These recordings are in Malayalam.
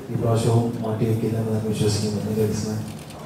ഈ പ്രാവശ്യവും മാറ്റി വെക്കില്ല എന്ന് ഞാൻ വിശ്വസിക്കുന്നു എൻ്റെ ലിസ്റ്റിനെ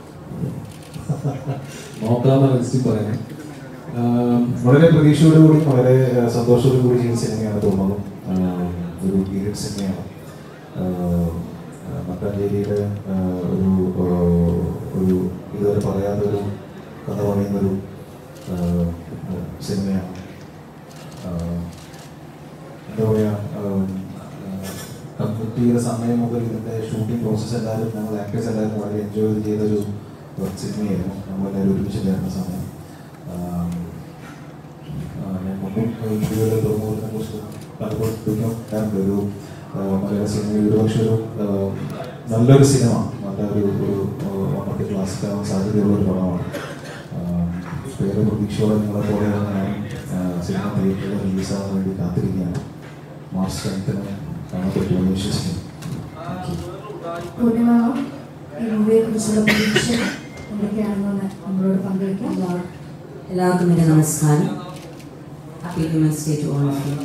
നോക്കാമെന്ന ലിസ്റ്റിൽ പറയാൻ ആം, വളരെ പ്രതീക്ഷയോടുകൂടി വളരെ ആ, സന്തോഷത്തോടു കൂടി ചെയ്യുന്ന സിനിമയാണ് തോന്നുന്നു ആം, ഒരു പീരിയഡ് സിനിമയാണ് ആം, ആ, മട്ടാഞ്ചേരിയുടെ ആ, ഒരു ആ, ഒരു ഇതുവരെ പറയാത്തൊരു കഥ പറയുന്നൊരു ആ, ആ, സിനിമയാണ് ആ, എന്താ പറയുക കമ്മിറ്റ് ചെയ്ത സമയം മുതൽ ഇതിൻ്റെ ഷൂട്ടിംഗ് പ്രോസസ്സ് എല്ലാവരും ഞങ്ങൾ ആക്ടേഴ്സ് എല്ലാവരും വളരെ എൻജോയ് ചെയ്തൊരു സിനിമയായിരുന്നു നമ്മളെല്ലാവരും ഒരുമിച്ചുണ്ടായിരുന്ന സമയം ആം, ആ, ഞാൻ മുമ്പും ഇന്ത്യയുടെ തുറമുഖത്തിനെ കുറിച്ച് പലപ്പോഴും ചോദിക്കാറുണ്ട് ഒരു ആ, മലയാള സിനിമയിൽ ഒരുപക്ഷെ ഒരു ആ, നല്ലൊരു സിനിമ നല്ലൊരു ഒരു മറ്റേ ക്ലാസിക് ആവാൻ സാധ്യതയുള്ള ഒരു പടമാണ് പേര് പ്രതീക്ഷയോടെ നിങ്ങളെ പോലെയാണ് ഞാൻ ആ, സിനിമ തിയേറ്ററിൽ റിലീസാകാൻ വേണ്ടി കാത്തിരിക്കുകയാണ് മാർച്ച് ടെൻത്തിന് കാണാൻ പറ്റുമെന്ന് വിശ്വസിക്കുന്നു താങ്ക് യു പൂർണിമ ഈ മൂവിയെ കുറിച്ചുള്ള പ്രതീക്ഷ എന്തൊക്കെയാണെന്ന് നമ്മളോട് പങ്കുവയ്ക്കാം എല്ലാവർക്കും എൻ്റെ നമസ്കാരം happy women's day to all of you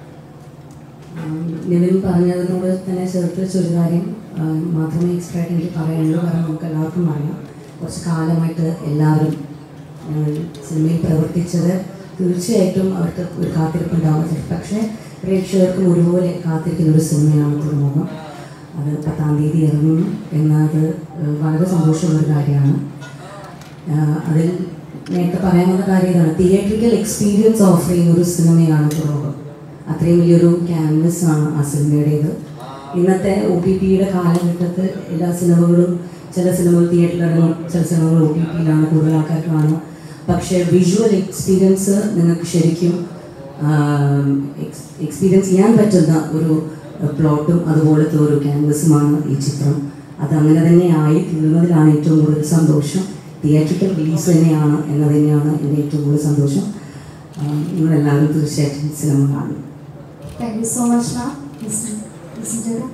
Nivin പറഞ്ഞതിനോട് തന്നെ ചേർത്ത് വെച്ചൊരു കാര്യം ആ, മാത്രമേ എക്സ്ട്രാ ആയിട്ട് എനിക്ക് പറയാനുള്ളൂ കാരണം നമുക്ക് എല്ലാവർക്കും അറിയാം കുറച്ച് കാലമായിട്ട് എല്ലാവരും ആ, സിനിമയിൽ പ്രവർത്തിച്ചത് തീർച്ചയായിട്ടും അവർക്ക് ഒരു കാത്തിരിപ്പുണ്ടാവും പക്ഷേ പ്രേക്ഷകർക്കും ഒരുപോലെ കാത്തിരിക്കുന്ന ഒരു സിനിമയാണ് തുറമുഖം അത് പത്താം തീയതി ഇറങ്ങുന്നു എന്നത് ആ, വളരെ സന്തോഷമുള്ള ഒരു കാര്യമാണ് ആഹ് അതിൽ നേരത്തെ പറയാൻ വന്ന കാര്യം ഇതാണ് തിയേറ്ററിക്കൽ എക്സ്പീരിയൻസ് ഓഫർ ചെയ്യുന്ന ഒരു സിനിമയാണ് തുറമുഖം അത്രയും വലിയൊരു ക്യാൻവസ് ആണ് ആ സിനിമയുടേത് ഇന്നത്തെ ഒ ടി പിയുടെ കാലഘട്ടത്തിൽ എല്ലാ സിനിമകളും ചില സിനിമകൾ തിയേറ്ററിൽ ഇറങ്ങും ചില സിനിമകൾ ഒ ടി പിയിലാണ് കൂടുതൽ ആൾക്കാർ കാണുക പക്ഷേ വിഷ്വൽ എക്സ്പീരിയൻസ് നിങ്ങൾക്ക് ശരിക്കും എക്സ്പീരിയൻസ് ചെയ്യാൻ പറ്റുന്ന ഒരു പ്ലോട്ടും അതുപോലത്തെ ഒരു ക്യാൻവസുമാണ് ഈ ചിത്രം അത് അങ്ങനെ തന്നെ ആയി തീർന്നതിലാണ് ഏറ്റവും കൂടുതൽ സന്തോഷം തിയേറ്ററിക്കൽ റിലീസ് തന്നെയാണ് എന്നത് തന്നെയാണ് എൻ്റെ ഏറ്റവും കൂടുതൽ സന്തോഷം ആഹ് നിങ്ങളെല്ലാവരും തീർച്ചയായിട്ടും സിനിമ കാണും thank you so much ma'am listen ചെയ്ത്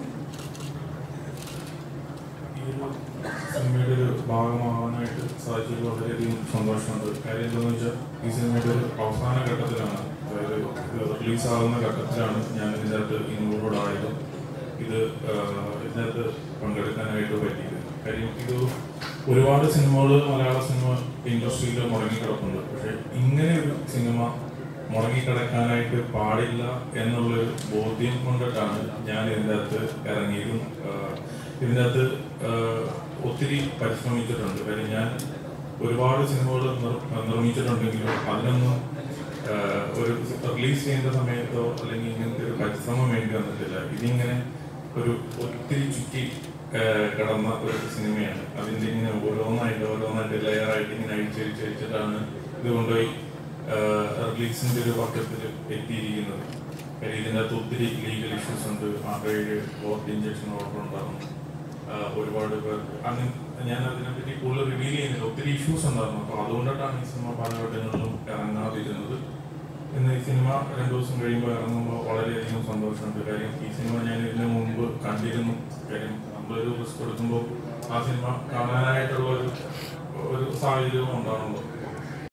ഈ ഒരു സിനിമയുടെ ഒരു ഭാഗമാവാനായിട്ട് സാധിച്ചതിൽ വളരെയധികം സന്തോഷമുണ്ട് കാര്യം എന്താണെന്ന് വെച്ചാൽ ഈ സിനിമയുടെ ഒരു അവസാന ഘട്ടത്തിലാണ് അതായത് റിലീസ് ആകുന്ന ഘട്ടത്തിലാണ് ഞാൻ ഇതിനകത്ത് ഇൻവോൾവ് ആയത് ഇത് ആഹ്, ഇതിനകത്ത് പങ്കെടുക്കാനായിട്ട് പറ്റിയത് കാര്യം ഇത് ഒരുപാട് സിനിമകൾ മലയാള സിനിമ ഇൻഡസ്ട്രിയിൽ മുടങ്ങിക്കിടപ്പുണ്ട് പക്ഷേ ഇങ്ങനെ ഒരു സിനിമ മുടങ്ങിക്കിടക്കാനായിട്ട് പാടില്ല എന്നുള്ളൊരു ബോധ്യം കൊണ്ടിട്ടാണ് ഞാൻ ഇതിൻ്റെ അകത്ത് ഇറങ്ങിയതും ആഹ്, ഇതിൻ്റെ അകത്ത് ആഹ്, ഒത്തിരി പരിശ്രമിച്ചിട്ടുണ്ട് കാര്യം ഞാൻ ഒരുപാട് സിനിമകൾ നിർ- നിർമ്മിച്ചിട്ടുണ്ടെങ്കിലും അതിനൊന്നും ആഹ്, ഒരു റിലീസ് ചെയ്യുന്ന സമയത്തോ അല്ലെങ്കിൽ ഇങ്ങനത്തെ ഒരു പരിശ്രമം വേണ്ടി വന്നിട്ടില്ല ഇതിങ്ങനെ ഒരു ഒത്തിരി ചുറ്റി ആഹ്, കിടന്ന ഒരു സിനിമയാണ് അതിൻ്റെ ഇങ്ങനെ ഓരോന്നായിട്ട് ഓരോന്നായിട്ട് ലെയറായിട്ട് ഇങ്ങനെ അഴിച്ചഴിച്ചഴിച്ചിട്ടാണ് ഇത് കൊണ്ടുപോയി റിലീസിൻ്റെ ഒരു പക്കത്തിൽ എത്തിയിരിക്കുന്നത് കാര്യം ഇതിനകത്ത് ഒത്തിരി ലീഗൽ ഇഷ്യൂസ് ഉണ്ട് ആകെ കോർട്ട് ഇഞ്ചക്ഷൻ ഓർഡർ ഉണ്ടാകും ആഹ് ഒരുപാട് പേർ അങ്ങനെ ഞാൻ അതിനെപ്പറ്റി കൂടുതൽ റിവീൽ ചെയ്യുന്നില്ല ഒത്തിരി ഇഷ്യൂസ് ഉണ്ടായിരുന്നു അപ്പോൾ അതുകൊണ്ടിട്ടാണ് ഈ സിനിമ പല ഘട്ടങ്ങളിലും ഇറങ്ങാതിരുന്നത് ഇന്ന് ഈ സിനിമ രണ്ടു ദിവസം കഴിയുമ്പോൾ ഇറങ്ങുമ്പോൾ വളരെയധികം സന്തോഷമുണ്ട് കാര്യം ഈ സിനിമ ഞാൻ ഇതിനു മുമ്പ് കണ്ടിരുന്നു കാര്യം നമ്മളൊരു റിസ്ക് എടുക്കുമ്പോൾ ആ സിനിമ കാണാനായിട്ടുള്ള ഒരു ഒരു സാഹചര്യവും ഉണ്ടാകുമ്പോൾ